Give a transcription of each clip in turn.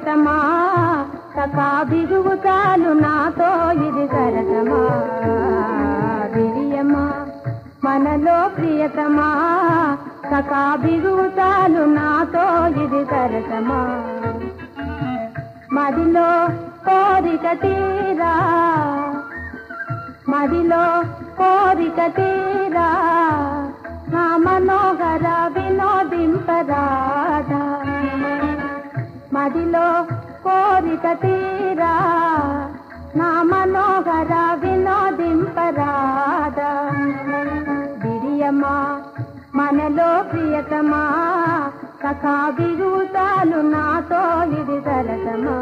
ప్రియతమా సఖా బిగువు చాలు నాతో ఇది సరసమా విరియమా మనలో ప్రియతమా సఖా బిగువు చాలు నాతో ఇది సరసమా మదిలో కోరిక తీరా మదిలో కోరిక తీరా నా మనోహర వినోదింపరాధా మదిలో కోరిక తీరా నా మనోహర వినోదింపరాధా బిరియమా మనలో ప్రియతమా సఖా బిగుతాలు నాతో ఇది సరసమా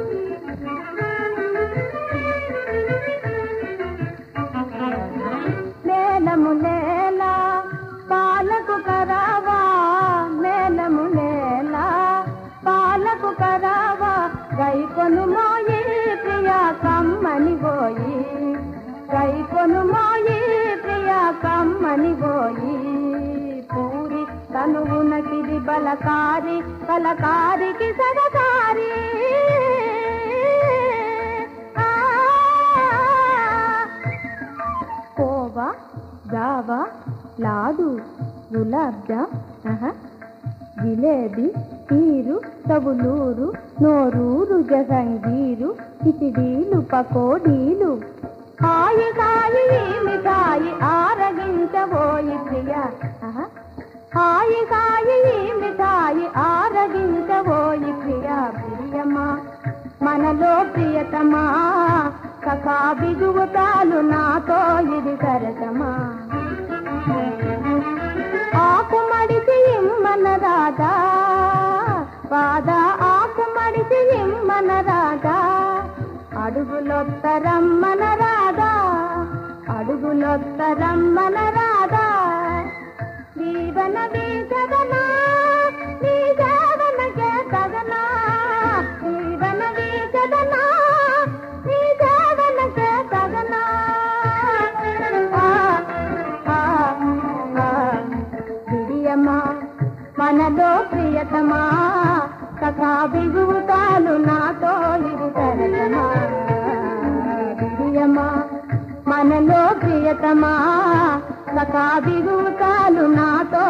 నేలము నేల పాలకు కరావా నేలము నేల పాలకు కరావా గై కొను మోయి ప్రియా కమ్మని పోయి గై కొను మోయి ప్రియా కమ్మని పోయి పూరి తనువునకిది బలకారి కలకారికి సగకారి ఆ కోవా జావా లాడు గులాబ్ జామ్ ఆహా, జిలేబీ తీరు తవులూరు నోరూరు జహంగీరు కిచిడీలు పకోడీలు హాయి కాయి ఈ మిఠాయి ఆరగించబోయి ప్రియ ఆహా, హాయి కాయి ఈ మిఠాయి ఆరగించబోయి ప్రియ ప్రియమా మనలో ప్రియతమా సఖా బిగువుతాలు నాతో ఇది సరసమా ఆకు మడిసి ఇమ్మన రాగా పాద ఆకు మడిసి ఇమ్మన రాగా అడుగులొత్తరమ్మన రాగా అడుగులొత్తరమ్మన రాగా జీవన వీసదనా నీ సేవనకే తగనా జీవన వీసదనా నీ సేవనకే తగనా ఆ, ఆ, ఆ. ప్రియమా మనలో ప్రియతమా సఖా బిగుతాలు నాతో ఇది సరసమా ప్రియమా మనలో ప్రియతమా సఖా బిగుతాలు నాతో